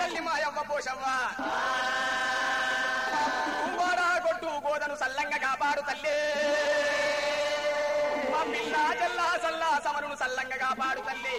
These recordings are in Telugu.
తల్లి మాయవ్వ పోషవ్వ వాడా కొట్టు గోదను సల్లంగా కాపాడు తల్లి మా పిల్ల జల్లా సల్లా సమరును సల్లంగా కాపాడు తల్లి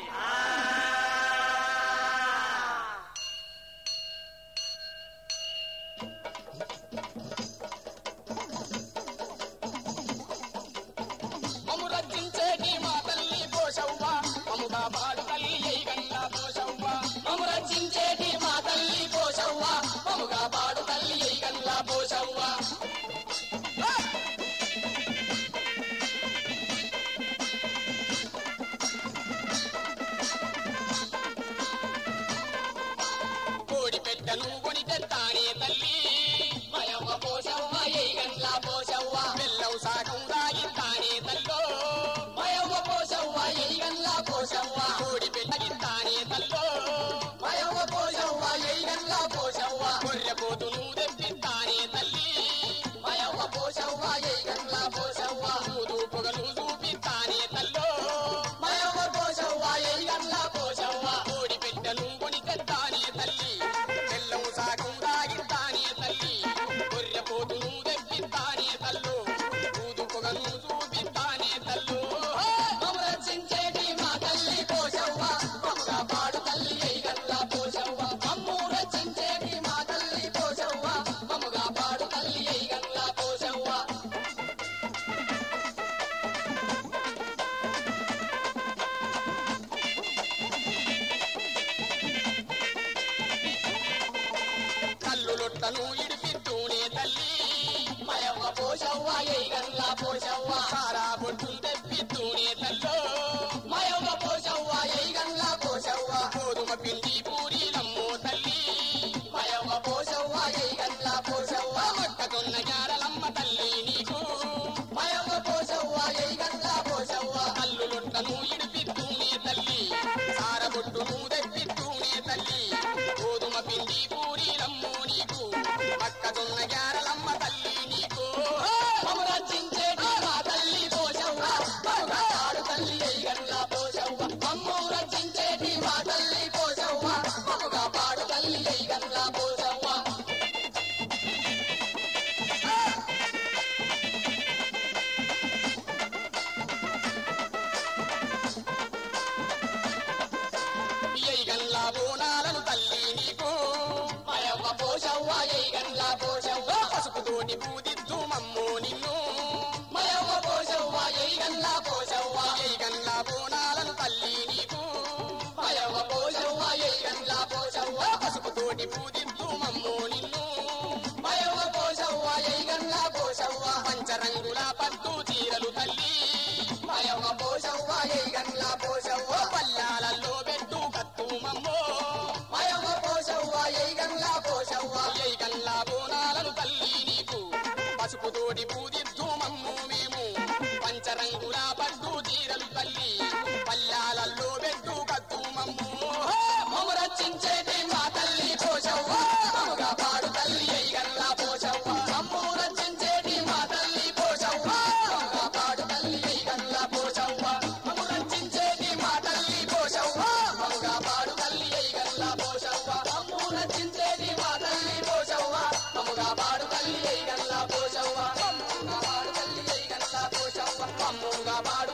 మము రచించేటి మా తల్లి పోషవ్వ మముగా పాడు తల్లి గంగా పోషవ్వ మము రచించేటి మా తల్లి పోషవ్వ మముగా పాడు తల్లి గంగా పోషవ్వ కోడి పెట్టను కొని తెత్తానే తల్లి మయవ్వ పోషవ్వ ఏ గంగా పోషవ్వ బెల్లం సాగం దాగిస్తానే తల్లో మయవ్వ పోషవ్వ ఏ గంగా పోషవ్వ కోడి పెట్టగిస్తానే తల్లో మయవ్వ పోషవ్వ ఏ గంగా పోషవ్వ గొర్రె పోతును తెప్పిస్తానే తల్లి మయవ్వ పోషవ్వ ఏ గంగా పోషవ్వ మూదు పొగలు చూపిస్తానే తల్లో మయవ్వ పోషవ్వ ఏ గంగా పోషవ్వ కోడి పెట్టను కొని తెత్తానే తల్లి బెల్లం సాగం దాగిస్తానే తల్లి గొర్రె పోతును తెప్పిస్తానే తల్లు ఊదు పొగలు చూపిస్తానే తల్లు మమ్మ రచించేటి మా తల్లి పోషవ్వ మమ్మగా పాడు తల్లి గల్లా పోషవ్వ మమ్ము రచించేటి మా తల్లి పోషవ్వ మమ్మగా పాడు తల్లి గల్లా పోషవ్వ కల్లులొట్టను ఇడిపిస్తూనే తల్లి మయవ్వ పోషవ్వ గల్లా పోషవ్వ సారా బొట్టు తెప్పిస్తూనే తల్లో మయవ్వ పోషవ్వ గల్లా పోషవ్వ గోధుమ పిండి పూరీలమ్మో తల్లి మయవ్వ పోషవ్వ గల్లా పోషవ్వ మొక్కకున్న గారలమ్మ తల్లి నీకు మయవ్వ పోషవ్వ గల్లా పోషవ్వ కల్లులొట్టను ఇడిపిస్తూనే తల్లి సార బొట్టును తెప్పిస్తూనే తల్లి గోధుమ పిండి పూరీలమ్మో నీకు పక్కకున్న గారలమ్మ తల్లి నీకు మమ్మ రచించేటి మా తల్లి పోషవ్వ మమ్మ పాడు తల్లి గల్లా పోషవ్వ మమ్ము రచించేటి మా తల్లి పోషవ్వ మమ్మగా పాడు తల్లి గల్లా పోషవ్వ గల్లా బోనాలను తల్లి నీకు మయవ్వ పోషవ్వ గల్లా పోషవ్వ పసుపుతోటి పూదిద్దు మమ్మో నిన్ను మయవ్వ పోషవ్వ గల్లా పోషవ్వ గల్లా బోనాలను తల్లి నీకు మయవ్వ పోషవ్వ గల్లా పోషవ్వ పసుపుతోటి పూదిద్దు మమ్మో నిన్ను మయవ్వ పోషవ్వ గల్లా పోషవ్వ పంచరంగుల పట్టు చీరలు తల్లి మయవ్వ పోషవ్వ గల్లా పోషవ్వ పల్లాలలో పెట్టు కత్తు మమ్మో మయవ్వ పోషవ్వ గల్లా పోషవ్వ గల్లా బోనాలను తల్లి నీకు పసుపుతోటి పూదిద్దు మమ్ము మేము పంచరంగుల పట్టు చీరలు తల్లి పల్లాలలో పెట్టు కత్తు మమ్ము మమ్మ రచించేటి మా తల్లి పోషవ్వ మమ్మగా పాడు తల్లి గల్లా పోషవ్వ మమ్ము రచించేటి మా తల్లి పోషవ్వ మమ్మగా పాడు తల్లి గల్లా పోషవ్వ మమ్ము రచించేటి మా తల్లి పోషవ్వ మమ్మగా పాడు తల్లి గల్లా పోషవ్వ మమ్ము రచించేటి మా తల్లి పోషవ్వ మమ్మగా పాడు తల్లి గల్లా పోషవ్వ మమ్ముగా పాడు తల్లి గల్లా పోషవ్వ మమ్ముగా పాడు